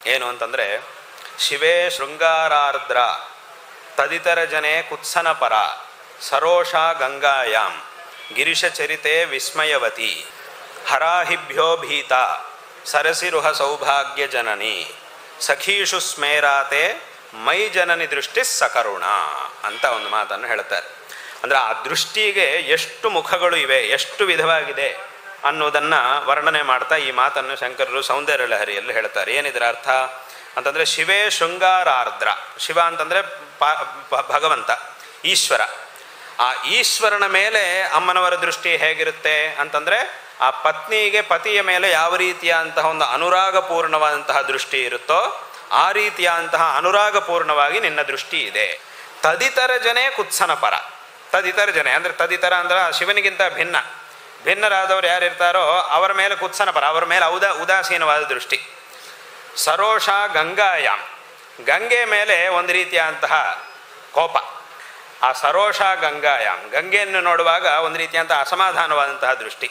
ಏನು ಅಂತಂದರೆ ಶಿವೇ ಶೃಂಗಾರಾರ್ದ್ರ ತದಿತರ ಜನೆ ಕುತ್ಸನ ಪರ ಸರೋಷ ಗಂಗಾಯಾಂ ಗಿರಿಶಚರಿತೆ ವಿಸ್ಮಯವತಿ ಹರಾಹಿಭ್ಯೋ ಭೀತ ಸರಸಿರುಹ ಸೌಭಾಗ್ಯ ಜನನಿ ಸಖೀಷು ಸ್ಮೇರಾತೆ ಮೈ ಜನನಿ ದೃಷ್ಟಿ ಸಕರುಣ ಅಂತ ಒಂದು ಮಾತನ್ನು ಹೇಳ್ತಾರೆ ಅಂದರೆ ಆ ದೃಷ್ಟಿಗೆ ಎಷ್ಟು ಮುಖಗಳು ಇವೆ ಎಷ್ಟು ವಿಧವಾಗಿದೆ ಅನ್ನೋದನ್ನು ವರ್ಣನೆ ಮಾಡ್ತಾ ಈ ಮಾತನ್ನು ಶಂಕರರು ಸೌಂದರ್ಯ ಲಹರಿಯಲ್ಲಿ ಹೇಳ್ತಾರೆ ಏನಿದರ ಅರ್ಥ ಅಂತಂದರೆ ಶಿವೇ ಶೃಂಗಾರಾರ್ದ್ರ ಶಿವ ಅಂತಂದರೆ ಪ ಪ- ಭಗವಂತ ಈಶ್ವರ ಆ ಈಶ್ವರನ ಮೇಲೆ ಅಮ್ಮನವರ ದೃಷ್ಟಿ ಹೇಗಿರುತ್ತೆ ಅಂತಂದರೆ ಆ ಪತ್ನಿಗೆ ಪತಿಯ ಮೇಲೆ ಯಾವ ರೀತಿಯಾದಂತಹ ಒಂದು ಅನುರಾಗಪೂರ್ಣವಾದಂತಹ ದೃಷ್ಟಿ ಇರುತ್ತೋ ಆ ರೀತಿಯಾದಂತಹ ಅನುರಾಗಪೂರ್ಣವಾಗಿ ನಿನ್ನ ದೃಷ್ಟಿ ಇದೆ ತದಿತರ ಜನೇ ಕುತ್ಸನ ಪರ ತದಿತರ ಜನೆ ಅಂದರೆ ತದಿತರ ಅಂದ್ರೆ ಶಿವನಿಗಿಂತ ಭಿನ್ನ ಭಿನ್ನರಾದವರು ಯಾರಿರ್ತಾರೋ ಅವರ ಮೇಲೆ ಕುತ್ಸನ ಪರ ಅವರ ಮೇಲೆ ಔದ ಉದಾಸೀನವಾದ ದೃಷ್ಟಿ ಸರೋಷ ಗಂಗಾಯಾಮ್ ಗಂಗೆ ಮೇಲೆ ಒಂದು ರೀತಿಯಾದಂತಹ ಕೋಪ ಆ ಸರೋಷ ಗಂಗಾಯಾಮ್ ಗಂಗೆಯನ್ನು ನೋಡುವಾಗ ಒಂದು ರೀತಿಯಾದಂತಹ ಅಸಮಾಧಾನವಾದಂತಹ ದೃಷ್ಟಿ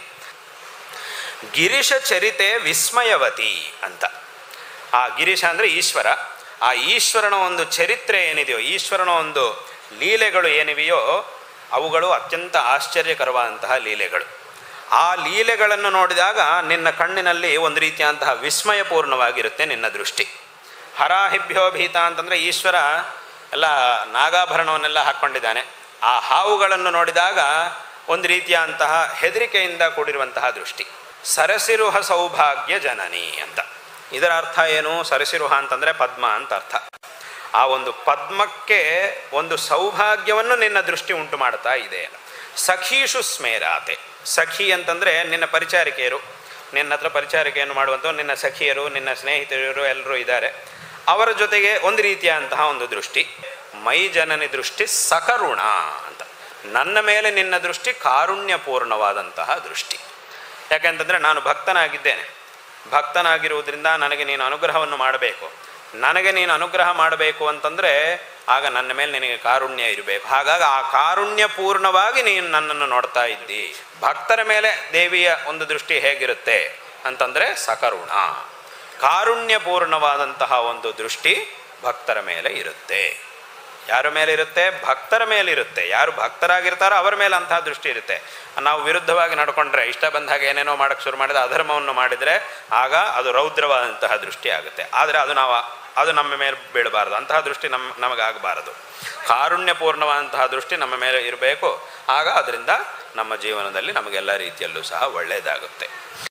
ಗಿರೀಶ ಚರಿತೆ ವಿಸ್ಮಯವತಿ ಅಂತ ಆ ಗಿರೀಶ ಅಂದರೆ ಈಶ್ವರ ಆ ಈಶ್ವರನ ಒಂದು ಚರಿತ್ರೆ ಏನಿದೆಯೋ ಈಶ್ವರನ ಒಂದು ಲೀಲೆಗಳು ಏನಿವೆಯೋ ಅವುಗಳು ಅತ್ಯಂತ ಆಶ್ಚರ್ಯಕರವಾದಂತಹ ಲೀಲೆಗಳು ಆ ಲೀಲೆಗಳನ್ನು ನೋಡಿದಾಗ ನಿನ್ನ ಕಣ್ಣಿನಲ್ಲಿ ಒಂದು ರೀತಿಯಾದಂತಹ ವಿಸ್ಮಯಪೂರ್ಣವಾಗಿರುತ್ತೆ ನಿನ್ನ ದೃಷ್ಟಿ ಹರಾಹಿಭ್ಯೋ ಭೀತ ಅಂತಂದರೆ ಈಶ್ವರ ಎಲ್ಲ ನಾಗಾಭರಣವನ್ನೆಲ್ಲ ಹಾಕ್ಕೊಂಡಿದ್ದಾನೆ ಆ ಹಾವುಗಳನ್ನು ನೋಡಿದಾಗ ಒಂದು ರೀತಿಯಾದಂತಹ ಹೆದರಿಕೆಯಿಂದ ಕೂಡಿರುವಂತಹ ದೃಷ್ಟಿ ಸರಸಿರುಹ ಸೌಭಾಗ್ಯ ಜನನಿ ಅಂತ ಇದರ ಅರ್ಥ ಏನು ಸರಸಿರುಹ ಅಂತಂದರೆ ಪದ್ಮ ಅಂತ ಅರ್ಥ ಆ ಒಂದು ಪದ್ಮಕ್ಕೆ ಒಂದು ಸೌಭಾಗ್ಯವನ್ನು ನಿನ್ನ ದೃಷ್ಟಿ ಉಂಟು ಮಾಡ್ತಾ ಇದೆ ಸಖೀಷು ಸ್ಮೇರಾತೆ ಸಖಿ ಅಂತಂದರೆ ನಿನ್ನ ಪರಿಚಾರಿಕೆಯರು ನಿನ್ನ ಹತ್ರ ಪರಿಚಾರಿಕೆಯನ್ನು ಮಾಡುವಂಥ ನಿನ್ನ ಸಖಿಯರು ನಿನ್ನ ಸ್ನೇಹಿತರು ಎಲ್ಲರೂ ಇದ್ದಾರೆ ಅವರ ಜೊತೆಗೆ ಒಂದು ರೀತಿಯಾದಂತಹ ಒಂದು ದೃಷ್ಟಿ ಮೈ ಜನನಿ ದೃಷ್ಟಿ ಸಕರುಣ ಅಂತ ನನ್ನ ಮೇಲೆ ನಿನ್ನ ದೃಷ್ಟಿ ಕಾರುಣ್ಯಪೂರ್ಣವಾದಂತಹ ದೃಷ್ಟಿ ಯಾಕೆಂತಂದರೆ ನಾನು ಭಕ್ತನಾಗಿದ್ದೇನೆ ಭಕ್ತನಾಗಿರುವುದರಿಂದ ನನಗೆ ನೀನು ಅನುಗ್ರಹವನ್ನು ಮಾಡಬೇಕು ನನಗೆ ನೀನು ಅನುಗ್ರಹ ಮಾಡಬೇಕು ಅಂತಂದರೆ ಆಗ ನನ್ನ ಮೇಲೆ ನಿನಗೆ ಕಾರುಣ್ಯ ಇರಬೇಕು ಹಾಗಾಗಿ ಆ ಕಾರುಣ್ಯಪೂರ್ಣವಾಗಿ ನೀನು ನನ್ನನ್ನು ನೋಡ್ತಾ ಇದ್ದಿ ಭಕ್ತರ ಮೇಲೆ ದೇವಿಯ ಒಂದು ದೃಷ್ಟಿ ಹೇಗಿರುತ್ತೆ ಅಂತಂದರೆ ಸಕರುಣ ಕಾರುಣ್ಯಪೂರ್ಣವಾದಂತಹ ಒಂದು ದೃಷ್ಟಿ ಭಕ್ತರ ಮೇಲೆ ಇರುತ್ತೆ ಯಾರ ಮೇಲೆ ಇರುತ್ತೆ ಭಕ್ತರ ಮೇಲೆ ಇರುತ್ತೆ ಯಾರು ಭಕ್ತರಾಗಿರ್ತಾರೋ ಅವರ ಮೇಲೆ ಅಂತಹ ದೃಷ್ಟಿ ಇರುತ್ತೆ ನಾವು ವಿರುದ್ಧವಾಗಿ ನಡ್ಕೊಂಡ್ರೆ ಇಷ್ಟ ಬಂದಾಗ ಏನೇನೋ ಮಾಡೋಕ್ಕೆ ಶುರು ಮಾಡಿದ್ರೆ ಅಧರ್ಮವನ್ನು ಮಾಡಿದರೆ ಆಗ ಅದು ರೌದ್ರವಾದಂತಹ ದೃಷ್ಟಿ ಆಗುತ್ತೆ ಆದರೆ ಅದು ನಾವು ಅದು ನಮ್ಮ ಮೇಲೆ ಬೀಳಬಾರ್ದು ಅಂತಹ ದೃಷ್ಟಿ ನಮ್ಮ ನಮಗಾಗಬಾರದು ಕಾರುಣ್ಯಪೂರ್ಣವಾದಂತಹ ದೃಷ್ಟಿ ನಮ್ಮ ಮೇಲೆ ಇರಬೇಕು ಆಗ ಅದರಿಂದ ನಮ್ಮ ಜೀವನದಲ್ಲಿ ನಮಗೆಲ್ಲ ರೀತಿಯಲ್ಲೂ ಸಹ ಒಳ್ಳೆಯದಾಗುತ್ತೆ